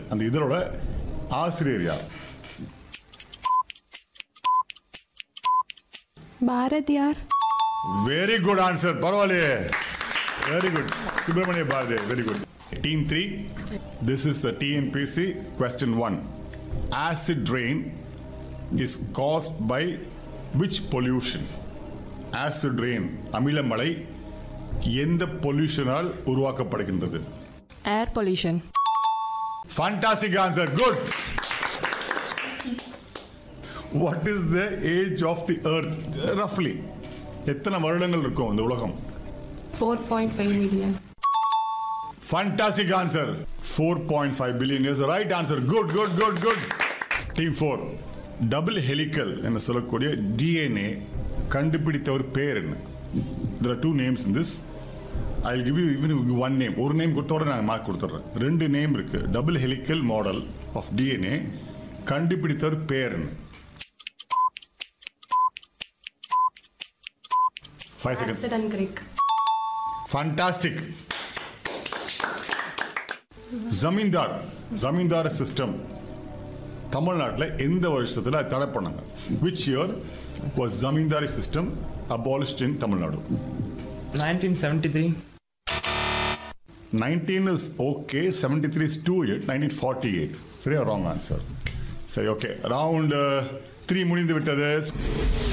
அந்த இதழோட ஆசிரியர் யார் பாரதியார் வெரி குட் ஆன்சர் பரவாயில்லையே very good Subramaniya Bharathi very good team three this is the TNPSC question one acid rain is caused by which pollution acid rain அமிலமழை எந்த பொல்யூஷனால் உருவாக்கப்படுகின்றது air pollution Fantastic answer. Good. What is the age of the earth? Roughly. எத்தனை வருடங்கள் இருக்கும் இந்த உலகம் four point five million Fantastic answer. 4.5 billion is the right answer. Good, good, good, good. Team 4. Double helical என்று சொல்லக்கூடிய DNA கண்டுபிடித்தவர் பேர் என்ன there are two names in this I'll give you even one name ஒரு name கொடுத்தோட நான் mark கொடுத்துட்றேன் ரெண்டு நேம் இருக்கு double helical model of DNA கண்டுபிடித்தவர் பேர் என்ன five second accident Crick fantastic ஜமீன்தார் ஜமீன்தார் சிஸ்டம் தமிழ்நாட்டில் எந்த வருஷத்தில் தடை பண்ணாங்க விச் இயர் வாஸ் ஜமீன்தாரி system abolished in Tamil Nadu 1973 nineteen is okay seventy three is two eight nineteen forty eight சரியா ராங் ஆன்சர் சரி ஓகே ரவுண்ட் த்ரீ முடிந்து விட்டது